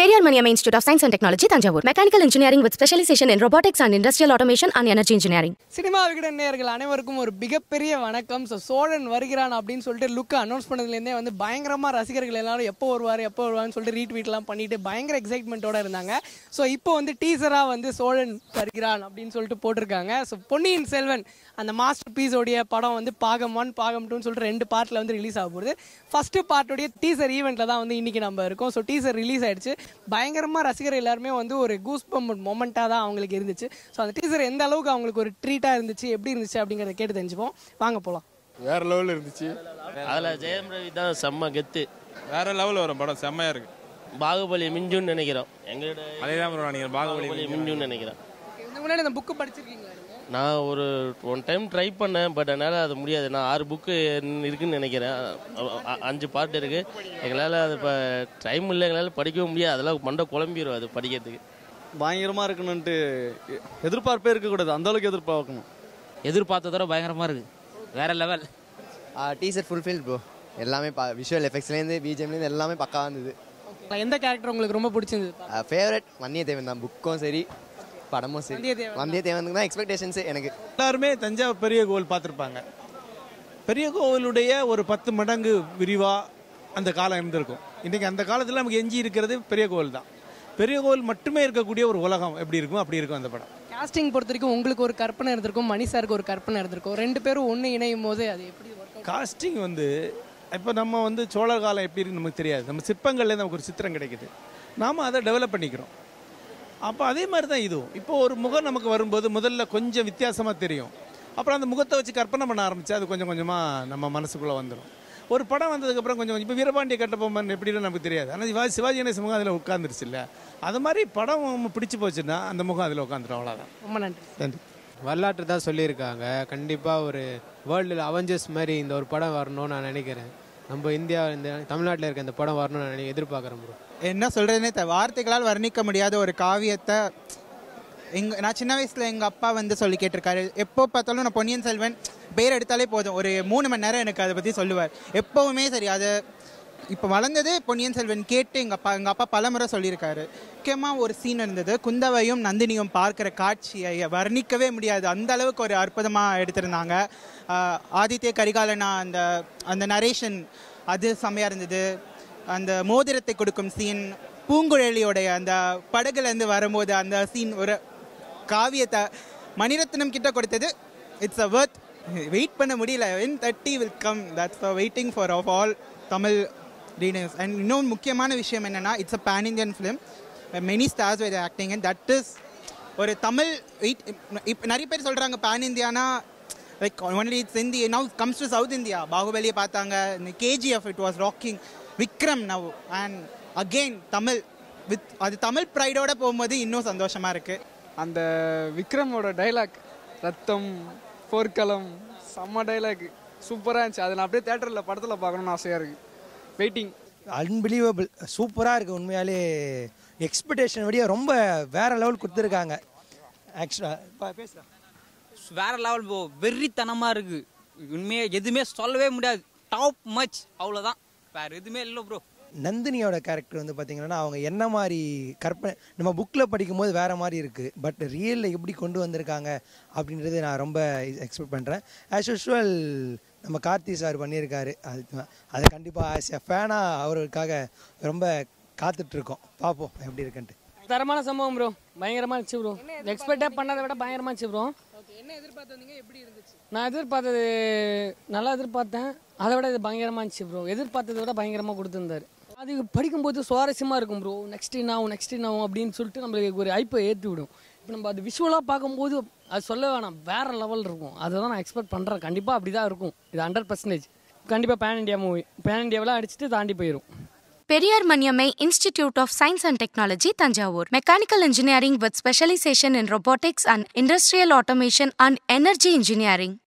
Periyar Maniyam institute of science and technology Thanjavur mechanical engineering with specialization in robotics and industrial automation and energy engineering cinema Vikatan நேயர்கள் அனைவருக்கும் ஒரு மிகப்பெரிய வணக்கம் so Cholan வருகிறான் அப்படின்னு சொல்லிட்டு லுக் அனௌன்ஸ் பண்ணதுலேருந்தே வந்து பயங்கரமாக ரசிகர்கள் எல்லாரும் எப்போ வருவார் எப்போ வருவார்னு சொல்லிட்டு ரீட்வீட்லாம் பண்ணிட்டு பயங்கர எக்ஸைட்மெண்ட்டோட இருந்தாங்க ஸோ இப்போ வந்து டீசராக வந்து சோழன் வருகிறான் அப்படின்னு சொல்லிட்டு போட்டிருக்காங்க ஸோ பொன்னியின் செல்வன் அந்த மாஸ்டர் பீஸோடைய படம் வந்து பாகம் ஒன் பாகம் டூன்னு சொல்லிட்டு ரெண்டு பார்ட்டில் வந்து ரிலீஸ் ஆக போகுது ஃபஸ்ட்டு பார்ட்டுடைய டீசர் ஈவெண்ட்டில் தான் வந்து இன்றைக்கி நம்ம இருக்கோம் ஸோ டீசர் ரிலீஸ் ஆயிடுச்சு பயங்கரமாக ரசிகர் எல்லாருமே வந்து ஒரு கூஸ் பம்ப் மொமெண்ட்டாக தான் அவங்களுக்கு இருந்துச்சு ஸோ அந்த டீசர் எந்த அளவுக்கு அவங்களுக்கு ஒரு ட்ரீட்டாக இருந்துச்சு எப்படி இருந்துச்சு அப்படிங்கிறத கேட்டு தெரிஞ்சுப்போம் வாங்க போகலாம் வேற லெவலில் இருந்துச்சு அதில் ஜெயம் ரவி தான் செம்ம கெத்து வேற லெவலில் வரும் படம் செம்மையா இருக்கு பாகுபலி மிஞ்சுன்னு நினைக்கிறோம் எங்களோட அதே தான் ப்ரோ நினைக்கிறேன் பாகுபலி பாகுபலி மிஞ்சுன்னு நினைக்கிறேன் இதுக்கு முன்னாடி அந்த புக்கு படிச்சிருக்கீங்களா நீங்க? நான் ஒரு ஒன் டைம் ட்ரை பண்ணேன் பட் என்னால் அது முடியாது நான் ஆறு புக்கு இருக்குன்னு நினைக்கிறேன் அ- அ- அஞ்சு பார்ட் இருக்குது எங்களால் அது இப்போ டைம் இல்லை எங்களால் படிக்கவும் முடியாது அதெல்லாம் மண்டை குழம்பிடும் அது படிக்கிறதுக்கு பயங்கரமாக இருக்கணுன்ட்டு எ- எதிர்பார்ப்பே இருக்கக்கூடாது அந்த அளவுக்கு எதிர்பார்க்கணும் எதிர்பார்த்ததோட பயங்கரமாக இருக்கு வேற லெவல் டீசர் ஃபுல்ஃபில் ப்ரோ எல்லாமே பா விஷுவல் எஃபெக்ட்ஸ்லேருந்து பிஜிஎம்லேருந்து எல்லாமே பக்காவாக இருந்தது எந்த கேரக்டர் உங்களுக்கு ரொம்ப பிடிச்சிருந்தது ஃபேவரட் வந்தியத்தேவன் தான் புக்கும் சரி படமும் சரி வந்தியத்தேவன். வந்தியத்தேவனுக்கு தான் எக்ஸ்பெக்டேஷன்ஸு எனக்கு எல்லாருமே தஞ்சாவூர் பெரிய கோவில் பார்த்துருப்பாங்க பெரிய கோவிலுடைய ஒரு பத்து மடங்கு விரிவா அந்த காலம் இருந்திருக்கும் இன்றைக்கி அந்த காலத்தில் நமக்கு எஞ்சி இருக்கிறது பெரிய கோவில் தான் பெரிய கோவில் மட்டுமே இருக்கக்கூடிய ஒரு உலகம் எப்படி இருக்கும் அப்படி இருக்கும் அந்த படம் காஸ்டிங் பொறுத்த வரைக்கும் உங்களுக்கு ஒரு கற்பனை இருந்திருக்கும் மணி சாருக்கு ஒரு கற்பனை இருந்திருக்கும் ரெண்டு பேரும் ஒன்று இணையும் போது அது எப்படி ஒர்க் அவுட் காஸ்டிங் வந்து இப்போ நம்ம வந்து சோழர் காலம் எப்படி இருக்குன்னு நமக்கு தெரியாது நம்ம சிற்பங்கள்ல நமக்கு ஒரு சித்திரம் கிடைக்குது நாம் அதை டெவலப் பண்ணிக்கிறோம் அப்போ அதே மாதிரி தான் இதுவும் இப்போ ஒரு முகம் நமக்கு வரும்போது முதல்ல கொஞ்சம் வித்தியாசமாக தெரியும் அப்புறம் அந்த முகத்தை வச்சு கற்பனை பண்ண ஆரம்பிச்சா அது கொஞ்சம் கொஞ்சமாக நம்ம மனசுக்குள்ளே வந்துடும் ஒரு படம் வந்ததுக்கப்புறம் கொஞ்சம் இப்போ வீரபாண்டிய கட்டபொம்மன் எப்படின்னு நமக்கு தெரியாது ஆனால் சிவாஜி சிவாஜி கணேசன் முகம் அதில் உட்காந்துருச்சு இல்லை அது மாதிரி படம் பிடிச்சி போச்சுன்னா அந்த முகம் அதில் உட்காந்துரும் அவ்வளோதான் ரொம்ப நன்றி நன்றி வரலாற்று தான் சொல்லியிருக்காங்க கண்டிப்பாக ஒரு வேர்ல்டில் அவெஞ்சர்ஸ் மாதிரி இந்த ஒரு படம் வரணும்னு நான் நினைக்கிறேன் நம்ம இந்தியா இந்த தமிழ்நாட்டில் இருக்க இந்த படம் வரணும்னு நான் நினை- எதிர்பார்க்குறேன் ப்ரோ என்ன சொல்றதுனே தெ- வார்த்தைகளால் வர்ணிக்க முடியாத ஒரு காவியத்தை எங்க நான் சின்ன வயசுல எங்க அப்பா வந்து சொல்லி கேட்டிருக்காரு எப்போ பார்த்தாலும் நான் பொன்னியின் செல்வன் பேர் எடுத்தாலே போதும் ஒரு மூணு மணி நேரம் எனக்கு அதை பத்தி சொல்லுவார் எப்பவுமே சரி அது இப்போ வளர்ந்தது பொன்னியின் செல்வன் கேட்டு எங்க அப்பா எங்க அப்பா பலமுறை சொல்லியிருக்காரு முக்கியமாக ஒரு சீன் இருந்தது குந்தவையும் நந்தினியும் பார்க்குற காட்சியை வர்ணிக்கவே முடியாது அந்த அளவுக்கு ஒரு அற்புதமாக எடுத்திருந்தாங்க ஆஹ் ஆதித்ய கரிகாலனா அந்த அந்த நரேஷன் அது செம்மையாக இருந்தது அந்த மோதிரத்தை கொடுக்கும் சீன் பூங்குழலியோடைய அந்த படகுலேருந்து வரும்போது அந்த சீன் ஒரு காவியத்தை மணிரத்னம் கிட்ட கொடுத்தது இட்ஸ் அ வர்த் வெயிட் பண்ண முடியல when thirty will come that's waiting for of all Tamil readers and இன்னொன்று முக்கியமான விஷயம் என்னென்னா it's a pan Indian film many stars with acting and that is ஒரு தமிழ் வெயிட் இப்போ நிறைய பேர் சொல்கிறாங்க பேன் இந்தியானா like only it's Hindi now comes to south India பாகுபலியை பார்த்தாங்க இந்த KGF it was rocking Vikram now and again Tamil with அது தமிழ் ப்ரைடோட போகும்போது இன்னும் சந்தோஷமா இருக்கு அந்த விக்ரமோட டைலாக் ரத்தம் போர்க்களம் செம்ம டைலாக் சூப்பராக இருந்துச்சு அதை நான் அப்படியே தேட்டரில் படத்தில் பார்க்கணும்னு ஆசையாக இருக்குது வெயிட்டிங் அன்பிலீவபிள் சூப்பராக இருக்குது உண்மையாலே எக்ஸ்பெக்டேஷன் விட ரொம்ப வேற லெவல் கொடுத்துருக்காங்க ஆக்சுவலாக பேசுகிறேன் வேற லெவல் ப்ரோ வெறித்தனமாக இருக்கு உண்மையே எதுவுமே சொல்லவே முடியாது டாப் மச் அவ்வளோதான் வேற எதுவுமே இல்லை ப்ரோ நந்தினியோட கேரக்டர் வந்து பார்த்தீங்கன்னா அவங்க என்ன மாதிரி கற்பனை நம்ம புக்கில் படிக்கும்போது வேற மாதிரி இருக்குது பட் ரியலில் எப்படி கொண்டு வந்திருக்காங்க அப்படின்றது நான் ரொம்ப எக்ஸ்பெக்ட் பண்ணுறேன் ஆஸ் யூஷுவல் நம்ம கார்த்தி சார் பண்ணியிருக்காரு அது அதை கண்டிப்பாக ஆஸ் எ ஃபேனாக அவருக்காக ரொம்ப காத்துட்ருக்கோம் பார்ப்போம் எப்படி இருக்குன்ட்டு தரமான சம்பவம் ப்ரோ பயங்கரமாக இருந்துச்சு ப்ரோ எக்ஸ்பெக்டே பண்ணதை விட பயங்கரமாக இருந்துச்சு ப்ரோ என்ன எதிர்பார்த்தீங்க எப்படி இருந்துச்சு நான் எதிர்பார்த்தது நல்லா எதிர்பார்த்தேன் அதை விட இது பயங்கரமாக இருந்துச்சு ப்ரோ எதிர்பார்த்ததை விட பயங்கரமாக கொடுத்துருந்தாரு அது படிக்கும்போது சுவாரஸ்யமாக இருக்கும் ப்ரோ நெக்ஸ்ட் என்ன ஆகும் நெக்ஸ்ட் என்ன ஆகும் அப்படின்னு சொல்லிட்டு நம்மளுக்கு ஒரு ஐப்பை ஏற்றி விடும் இப்போ நம்ம அது விஷுவலாக பார்க்கும்போது அது சொல்ல வேணாம் வேற லெவல் இருக்கும் அதை தான் நான் எக்ஸ்பெக்ட் பண்ணுறேன் கண்டிப்பாக அப்படி தான் இருக்கும் இது ஹண்ட்ரட் பர்சன்டேஜ் கண்டிப்பாக பேன் இண்டியா மூவி பேன் இண்டியாவெலாம் அடிச்சுட்டு தாண்டி போயிடும் Periyar Maniammai institute of science and technology Thanjavur mechanical engineering with specialization in robotics and industrial automation and energy engineering